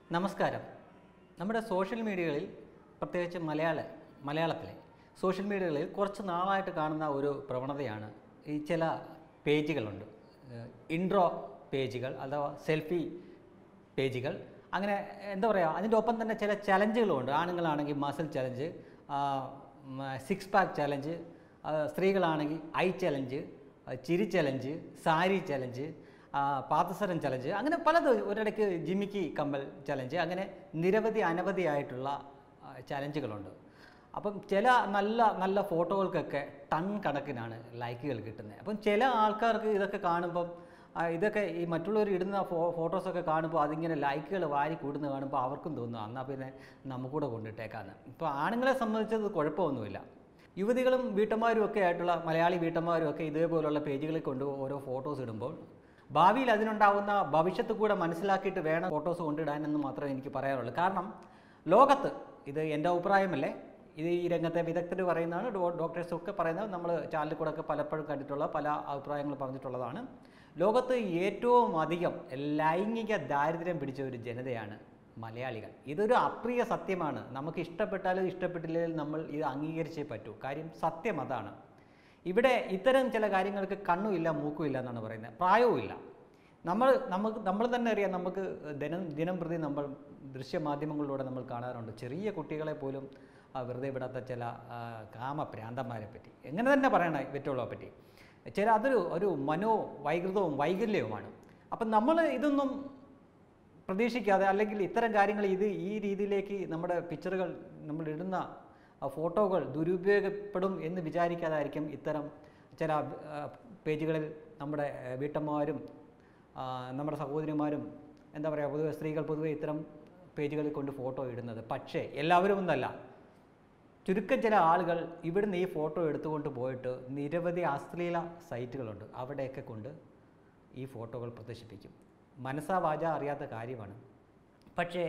നമസ്കാരം നമ്മുടെ സോഷ്യൽ മീഡിയകളിൽ പ്രത്യേകിച്ച് മലയാള മലയാളത്തിലെ സോഷ്യൽ മീഡിയകളിൽ കുറച്ച് നാളായിട്ട് കാണുന്ന ഒരു പ്രവണതയാണ് ഈ ചില പേജുകളുണ്ട് ഇൻട്രോ പേജുകൾ അഥവാ സെൽഫി പേജുകൾ അങ്ങനെ എന്താ പറയുക അതിൻ്റെ ഒപ്പം തന്നെ ചില ചലഞ്ചുകളുമുണ്ട് ആണുങ്ങളാണെങ്കിൽ muscle challenge six pack challenge സ്ത്രീകളാണെങ്കിൽ ഐ ചലഞ്ച് ചിരി ചലഞ്ച് സാരി ചലഞ്ച് ആ, പാദസരം ചലഞ്ച് അങ്ങനെ പലതും ഒരിടയ്ക്ക് ജിമിക്കി കമ്പൽ ചലഞ്ച് അങ്ങനെ നിരവധി അനവധിയായിട്ടുള്ള ആ, ചലഞ്ചുകളുണ്ട് അപ്പം ചില നല്ല നല്ല ഫോട്ടോകൾക്കൊക്കെ ടൺ കണക്കിനാണ് ലൈക്കുകൾ കിട്ടുന്നത് അപ്പം ചില ആൾക്കാർക്ക് ഇതൊക്കെ കാണുമ്പം ആ, ഇതൊക്കെ ഈ മറ്റുള്ളവർ ഇടുന്ന ഫോ ഫോട്ടോസൊക്കെ കാണുമ്പോൾ അതിങ്ങനെ ലൈക്കുകൾ വാരി കൂടുന്ന കാണുമ്പോൾ അവർക്കും തോന്നും എന്നാൽ പിന്നെ നമുക്കൂടെ കൊണ്ടിട്ടേക്കാന്ന് ഇപ്പോൾ ആണുങ്ങളെ സംബന്ധിച്ചത് കുഴപ്പമൊന്നുമില്ല യുവതികളും വീട്ടമ്മമാരും ഒക്കെ ആയിട്ടുള്ള മലയാളി വീട്ടമ്മമാരും ഒക്കെ ഇതേപോലുള്ള പേജുകളിൽ കൊണ്ട് ഓരോ ഫോട്ടോസ് ഇടുമ്പോൾ ഭാവിയിൽ അതിനുണ്ടാവുന്ന ഭവിഷ്യത്ത് കൂടെ മനസ്സിലാക്കിയിട്ട് വേണം ഫോട്ടോസ് കൊണ്ടിടാനെന്ന് മാത്രമേ എനിക്ക് പറയാറുള്ളൂ കാരണം ലോകത്ത് ഇത് എൻ്റെ അഭിപ്രായമല്ലേ ഇത് ഈ രംഗത്തെ വിദഗ്ധർ പറയുന്നതാണ് ഡോ ഡോക്ടേഴ്സും ഒക്കെ പറയുന്നത് നമ്മൾ ചാനലിൽ കൂടെ ഒക്കെ പലപ്പോഴും കണ്ടിട്ടുള്ള പല അഭിപ്രായങ്ങൾ പറഞ്ഞിട്ടുള്ളതാണ് ലോകത്ത് ഏറ്റവും അധികം ലൈംഗിക ദാരിദ്ര്യം പിടിച്ച ഒരു ജനതയാണ് മലയാളികൾ ഇതൊരു അപ്രിയ സത്യമാണ് നമുക്ക് ഇഷ്ടപ്പെട്ടാലും ഇഷ്ടപ്പെട്ടില്ലെങ്കിലും നമ്മൾ ഇത് അംഗീകരിച്ചേ പറ്റൂ കാര്യം സത്യം അതാണ് ഇവിടെ ഇത്തരം ചില കാര്യങ്ങൾക്ക് കണ്ണുമില്ല മൂക്കുമില്ല എന്നാണ് പറയുന്നത് പ്രായവുമില്ല നമ്മൾ നമുക്ക് നമ്മൾ തന്നെ അറിയാം നമുക്ക് ദിനം ദിനം പ്രതി നമ്മൾ ദൃശ്യമാധ്യമങ്ങളിലൂടെ നമ്മൾ കാണാറുണ്ട് ചെറിയ കുട്ടികളെ പോലും ആ, വെറുതെ വിടാത്ത ചില ആ, കാമഭ്രാന്തന്മാരെ പറ്റി എങ്ങനെ തന്നെ പറയണ പറ്റുള്ളൂ പറ്റി ചില അതൊരു ഒരു മനോ വൈകൃതവും വൈകല്യവുമാണ് അപ്പം നമ്മൾ ഇതൊന്നും പ്രതീക്ഷിക്കാതെ അല്ലെങ്കിൽ ഇത്തരം കാര്യങ്ങൾ ഇത് ഈ രീതിയിലേക്ക് നമ്മുടെ പിക്ചറുകൾ നമ്മൾ ഇടുന്ന ആ, ഫോട്ടോകൾ ദുരുപയോഗപ്പെടും എന്ന് വിചാരിക്കാതായിരിക്കും ഇത്തരം ചില ആ, പേജുകളിൽ നമ്മുടെ ആ, വീട്ടമ്മമാരും ആ, നമ്മുടെ സഹോദരിമാരും എന്താ പറയുക പൊതുവെ സ്ത്രീകൾ പൊതുവെ ഇത്തരം പേജുകളിൽ കൊണ്ട് ഫോട്ടോ ഇടുന്നത് പക്ഷേ എല്ലാവരും ഒന്നല്ല ചുരുക്കം ചില ആളുകൾ ഇവിടുന്ന് ഈ ഫോട്ടോ എടുത്തുകൊണ്ട് പോയിട്ട് നിരവധി അശ്ലീല സൈറ്റുകളുണ്ട് അവിടെയൊക്കെ കൊണ്ട് ഈ ഫോട്ടോകൾ പ്രദർശിപ്പിക്കും മനസ്സാ വാച അറിയാത്ത കാര്യമാണ് പക്ഷേ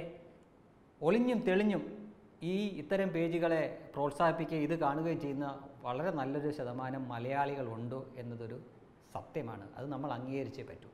ഒളിഞ്ഞും തെളിഞ്ഞും ഈ ഇത്തരം പേജുകളെ പ്രോത്സാഹിപ്പിക്കുകയും ഇത് കാണുകയും ചെയ്യുന്ന വളരെ നല്ലൊരു ശതമാനം മലയാളികളുണ്ട് എന്നതൊരു സത്യമാണ് അത് നമ്മൾ അംഗീകരിച്ചേ പറ്റൂ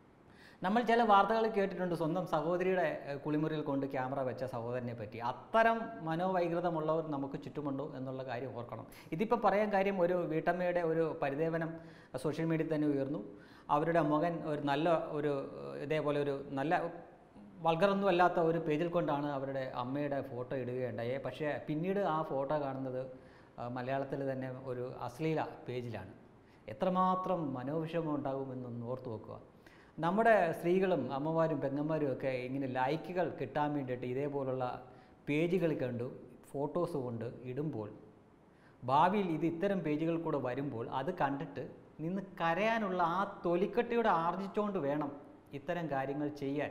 നമ്മൾ ചില വാർത്തകൾ കേട്ടിട്ടുണ്ട് സ്വന്തം സഹോദരിയുടെ ഏഹ്, കുളിമുറിയിൽ കൊണ്ട് ക്യാമറ വെച്ച സഹോദരനെ പറ്റി അത്തരം മനോവൈകൃതമുള്ളവർ നമുക്ക് ചുറ്റുമുണ്ടോ എന്നുള്ള കാര്യം ഓർക്കണം ഇതിപ്പോൾ പറയാൻ കാര്യം ഒരു വീട്ടമ്മയുടെ ഒരു പരിദേവനം സോഷ്യൽ മീഡിയയിൽ തന്നെ ഉയർന്നു അവരുടെ മകൻ ഒരു നല്ല ഒരു ഏഹ്, ഇതേപോലെ ഒരു നല്ല വൾഗറൊന്നും അല്ലാത്ത ഒരു പേജിൽ കൊണ്ടാണ് അവരുടെ അമ്മയുടെ ഫോട്ടോ ഇടുകയുണ്ടായേ പക്ഷേ പിന്നീട് ആ ഫോട്ടോ കാണുന്നത് ആ, മലയാളത്തിൽ തന്നെ ഒരു അശ്ലീല പേജിലാണ് എത്രമാത്രം മനോവിഷമം ഉണ്ടാകുമെന്നൊന്ന് ഓർത്തു വെക്കുക നമ്മുടെ സ്ത്രീകളും അമ്മമാരും പെങ്ങന്മാരും ഒക്കെ ഇങ്ങനെ ലൈക്കുകൾ കിട്ടാൻ വേണ്ടിയിട്ട് ഇതേപോലുള്ള പേജുകൾ കണ്ടു ഫോട്ടോസ് കൊണ്ട് ഇടുമ്പോൾ ഭാവിയിൽ ഇത് ഇത്തരം പേജുകൾ കൂടെ വരുമ്പോൾ അത് കണ്ടിട്ട് നിന്ന് കരയാനുള്ള ആ തൊലിക്കട്ടിയുടെ ആർജിച്ചുകൊണ്ട് വേണം ഇത്തരം കാര്യങ്ങൾ ചെയ്യാൻ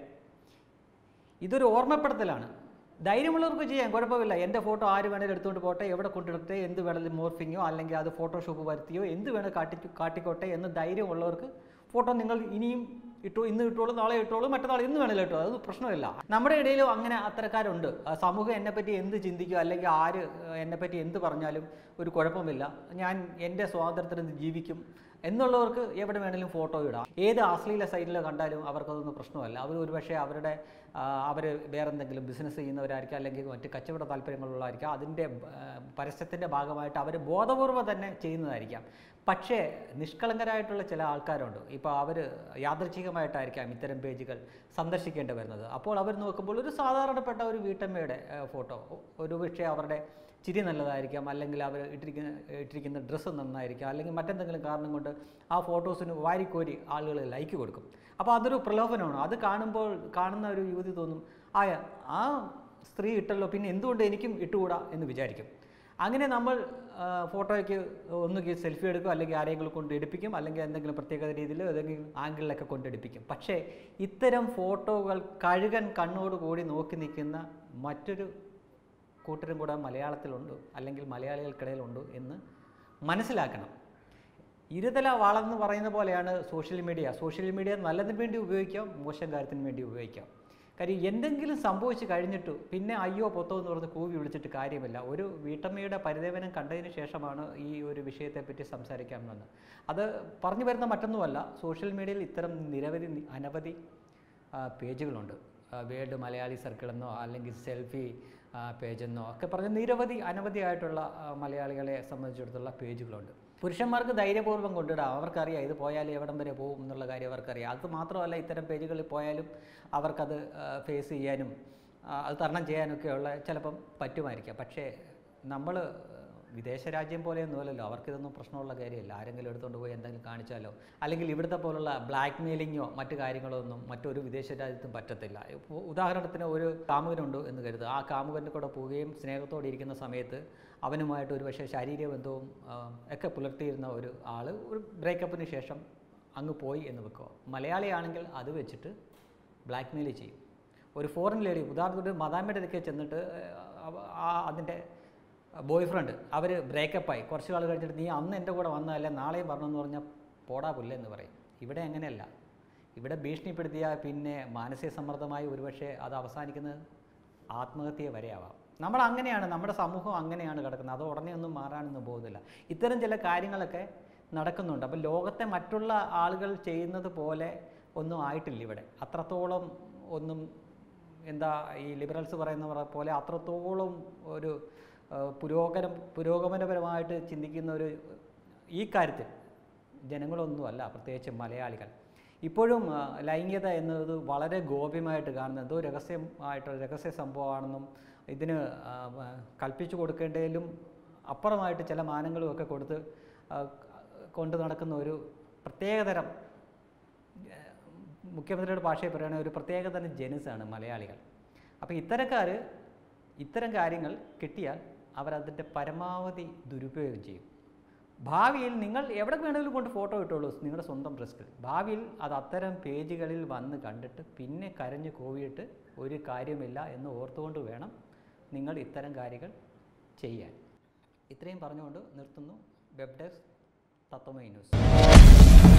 ഇതൊരു ഓർമ്മപ്പെടുത്തലാണ് ധൈര്യമുള്ളവർക്ക് ചെയ്യാം കുഴപ്പമില്ല എൻ്റെ ഫോട്ടോ ആര് വേണേലും എടുത്തുകൊണ്ട് പോട്ടെ എവിടെ കൊണ്ടിടട്ടെ എന്ത് വേണമെങ്കിലും മോർഫിങ്ങോ അല്ലെങ്കിൽ അത് ഫോട്ടോഷോപ്പ് വരുത്തിയോ എന്ത് വേണേൽ കാട്ടി കാട്ടിക്കോട്ടെ എന്ന് ധൈര്യമുള്ളവർക്ക് ഫോട്ടോ നിങ്ങൾ ഇനിയും ഇട്ടു ഇന്ന് ഇട്ടോളൂ നാളെ ഇട്ടോളൂ മറ്റന്നാൾ ഇന്ന് വേണേലും ഇട്ടോ അത് പ്രശ്നമില്ല നമ്മുടെ ഇടയിലും അങ്ങനെ അത്തരക്കാരുണ്ട് ആ സമൂഹം എന്നെപ്പറ്റി എന്ത് ചിന്തിക്കും അല്ലെങ്കിൽ ആര് എന്നെപ്പറ്റി എന്ത് പറഞ്ഞാലും ഒരു കുഴപ്പമില്ല ഞാൻ എൻ്റെ സ്വാതന്ത്ര്യത്തിൽ ജീവിക്കും എന്നുള്ളവർക്ക് എവിടെ വേണേലും ഫോട്ടോ ഇടാം ഏത് അശ്ലീല സൈറ്റിൽ കണ്ടാലും അവർക്കതൊന്നും പ്രശ്നമല്ല അവർ ഒരുപക്ഷെ അവരുടെ അവർ വേറെ എന്തെങ്കിലും ബിസിനസ് ചെയ്യുന്നവരായിരിക്കും അല്ലെങ്കിൽ മറ്റ് കച്ചവട താല്പര്യങ്ങളുള്ളവരായിരിക്കും അതിൻ്റെ ആ, പരസ്യത്തിൻ്റെ ഭാഗമായിട്ട് അവർ ബോധപൂർവ്വം തന്നെ ചെയ്യുന്നതായിരിക്കാം പക്ഷേ നിഷ്കളങ്കരായിട്ടുള്ള ചില ആൾക്കാരുണ്ട് ഇപ്പോൾ അവർ യാദൃച്ഛികമായിട്ടായിരിക്കാം ഇത്തരം പേജുകൾ സന്ദർശിക്കേണ്ടി വരുന്നത് അപ്പോൾ അവർ നോക്കുമ്പോൾ ഒരു സാധാരണപ്പെട്ട ഒരു വീട്ടമ്മയുടെ ആ, ഫോട്ടോ ഒരു പക്ഷേ അവരുടെ ചിരി നല്ലതായിരിക്കാം അല്ലെങ്കിൽ അവർ ഇട്ടിരിക്കുന്ന ഇട്ടിരിക്കുന്ന ഡ്രസ്സ് നന്നായിരിക്കാം അല്ലെങ്കിൽ മറ്റെന്തെങ്കിലും കാരണം കൊണ്ട് ആ ഫോട്ടോസിന് വാരിക്കോരി ആളുകൾ ലൈക്ക് കൊടുക്കും അപ്പോൾ അതൊരു പ്രലോഭനമാണ് അത് കാണുമ്പോൾ കാണുന്ന ഒരു യുവതി തോന്നും ആ ആ സ്ത്രീ ഇട്ടല്ലോ പിന്നെ എന്തുകൊണ്ട് എനിക്കും ഇട്ടുകൂടാ എന്ന് വിചാരിക്കും അങ്ങനെ നമ്മൾ ആ, ഫോട്ടോയ്ക്ക് ഒന്നുകിൽ സെൽഫി എടുക്കും അല്ലെങ്കിൽ ആരെങ്കിലും കൊണ്ട് എടുപ്പിക്കും അല്ലെങ്കിൽ എന്തെങ്കിലും പ്രത്യേക രീതിയിൽ ഏതെങ്കിലും ആംഗിളിലൊക്കെ കൊണ്ട് എടുപ്പിക്കും പക്ഷേ ഇത്തരം ഫോട്ടോകൾ കഴുകൻ കണ്ണോടുകൂടി നോക്കി നിൽക്കുന്ന മറ്റൊരു കൂട്ടരും കൂടെ മലയാളത്തിലുണ്ട് അല്ലെങ്കിൽ മലയാളികൾക്കിടയിലുണ്ട് എന്ന് മനസ്സിലാക്കണം ഇരുതല വളർന്ന് പറയുന്ന പോലെയാണ് സോഷ്യൽ മീഡിയ സോഷ്യൽ മീഡിയ നല്ലതിന് വേണ്ടി ഉപയോഗിക്കാം മോശം കാര്യത്തിന് വേണ്ടി ഉപയോഗിക്കാം കാര്യം എന്തെങ്കിലും സംഭവിച്ച് കഴിഞ്ഞിട്ട് പിന്നെ അയ്യോ പൊത്തോ എന്ന് പറഞ്ഞ് കൂവി വിളിച്ചിട്ട് കാര്യമില്ല ഒരു വീട്ടമ്മയുടെ പരിദേവനം കണ്ടതിന് ശേഷമാണ് ഈ ഒരു വിഷയത്തെപ്പറ്റി സംസാരിക്കാമെന്ന് അത് പറഞ്ഞു വരുന്ന മറ്റൊന്നുമല്ല സോഷ്യൽ മീഡിയയിൽ ഇത്തരം നിരവധി നി- അനവധി ആ, പേജുകളുണ്ട് വേൾഡ് മലയാളി സർക്കിൾ എന്നോ അല്ലെങ്കിൽ സെൽഫി പേജ് എന്നോ ഒക്കെ പറഞ്ഞ നിരവധി അനവധിയായിട്ടുള്ള ആ, മലയാളികളെ സംബന്ധിച്ചിടത്തോളം പേജുകളുണ്ട് പുരുഷന്മാർക്ക് ധൈര്യപൂർവ്വം കൊണ്ടിടാം അവർക്കറിയാം ഇത് പോയാൽ എവിടം വരെ പോകും എന്നുള്ള കാര്യം അവർക്കറിയാം അത് മാത്രമല്ല ഇത്തരം പേജുകളിൽ പോയാലും അവർക്കത് ഫേസ് ചെയ്യാനും ആ, അത് തരണം ചെയ്യാനൊക്കെയുള്ള ചിലപ്പം പറ്റുമായിരിക്കാം പക്ഷേ നമ്മൾ വിദേശ രാജ്യം പോലെയൊന്നുമല്ലല്ലോ അവർക്കിതൊന്നും പ്രശ്നമുള്ള കാര്യമല്ല ആരെങ്കിലും എടുത്തുകൊണ്ട് പോയി എന്തെങ്കിലും കാണിച്ചാലോ അല്ലെങ്കിൽ ഇവിടുത്തെ പോലുള്ള ബ്ലാക്ക് മെയിലിങ്ങോ മറ്റു കാര്യങ്ങളോ ഒന്നും മറ്റൊരു വിദേശ രാജ്യത്തും പറ്റത്തില്ല ഇപ്പോൾ ഉദാഹരണത്തിന് ഒരു കാമുകനുണ്ട് എന്ന് കരുതുക ആ കാമുകൻ്റെ കൂടെ പോവുകയും സ്നേഹത്തോടെ ഇരിക്കുന്ന സമയത്ത് അവനുമായിട്ട് ഒരു പക്ഷേ ശാരീരിക ബന്ധവും ആ, ഒക്കെ പുലർത്തിയിരുന്ന ഒരു ആൾ ഒരു ബ്രേക്കപ്പിന് ശേഷം അങ്ങ് പോയി എന്ന് വെക്കുക മലയാളിയാണെങ്കിൽ അത് വെച്ചിട്ട് ബ്ലാക്ക് മെയിൽ ചെയ്യും ഒരു ഫോറിൻ ലേഡി ഉദാഹരണത്തിന് മദാമയുടെ അടുക്കെ ചെന്നിട്ട് അവ- ആ അതിൻ്റെ ബോയ് ഫ്രണ്ട് അവർ ബ്രേക്കപ്പായി കുറച്ച് നാൾ കഴിഞ്ഞിട്ട് നീ അന്ന് എൻ്റെ കൂടെ വന്നതല്ല നാളെയും പറഞ്ഞെന്ന് പറഞ്ഞാൽ പോടാ പുല്ല എന്ന് പറയും ഇവിടെ അങ്ങനെയല്ല ഇവിടെ ഭീഷണിപ്പെടുത്തിയാൽ പിന്നെ മാനസിക സമ്മർദ്ദമായി ഒരുപക്ഷെ അത് അവസാനിക്കുന്നത് ആത്മഹത്യ വരെയാവാം നമ്മൾ അങ്ങനെയാണ് നമ്മുടെ സമൂഹം അങ്ങനെയാണ് കിടക്കുന്നത് അത് ഉടനെ ഒന്നും മാറാനൊന്നും പോകുന്നില്ല ഇത്തരം ചില കാര്യങ്ങളൊക്കെ നടക്കുന്നുണ്ട് അപ്പോൾ ലോകത്തെ മറ്റുള്ള ആളുകൾ ചെയ്യുന്നത് പോലെ ഒന്നും ആയിട്ടില്ല ഇവിടെ അത്രത്തോളം ഒന്നും എന്താ ഈ ലിബറൽസ് പറയുന്ന പോലെ അത്രത്തോളം ഒരു ആ, പുരോഗനം പുരോഗമനപരമായിട്ട് ചിന്തിക്കുന്ന ഒരു ഈ കാര്യത്തിൽ ജനങ്ങളൊന്നുമല്ല പ്രത്യേകിച്ച് മലയാളികൾ ഇപ്പോഴും ആ, ലൈംഗികത എന്നത് വളരെ ഗോപ്യമായിട്ട് കാണുന്ന എന്തോ രഹസ്യമായിട്ട് രഹസ്യ സംഭവമാണെന്നും ഇതിന് ആ, ആ, കൽപ്പിച്ചു കൊടുക്കേണ്ടതിലും അപ്പുറമായിട്ട് ചില മാനങ്ങളും ഒക്കെ കൊടുത്ത് ആ, കൊണ്ട് നടക്കുന്ന ഒരു പ്രത്യേകതരം ഏഹ്, മുഖ്യമന്ത്രിയുടെ ഭാഷയിൽ പറയുകയാണെങ്കിൽ ഒരു പ്രത്യേകതരം ജനുസാണ് മലയാളികൾ അപ്പോൾ ഇത്തരക്കാർ ഇത്തരം കാര്യങ്ങൾ കിട്ടിയാൽ അവരതിൻ്റെ പരമാവധി ദുരുപയോഗം ചെയ്യും ഭാവിയിൽ നിങ്ങൾ എവിടെ വേണമെങ്കിലും കൊണ്ട് ഫോട്ടോ ഇട്ടോളൂ നിങ്ങളുടെ സ്വന്തം റിസ്കിൽ ഭാവിയിൽ അത് അത്തരം പേജുകളിൽ വന്ന് കണ്ടിട്ട് പിന്നെ കരഞ്ഞു കോവിയിട്ട് ഒരു കാര്യമില്ല എന്ന് ഓർത്തുകൊണ്ട് വേണം നിങ്ങൾ ഇത്തരം കാര്യങ്ങൾ ചെയ്യാൻ ഇത്രയും പറഞ്ഞുകൊണ്ട് നിർത്തുന്നു വെബ് ഡെസ്ക് തത്വമൈ ന്യൂസ്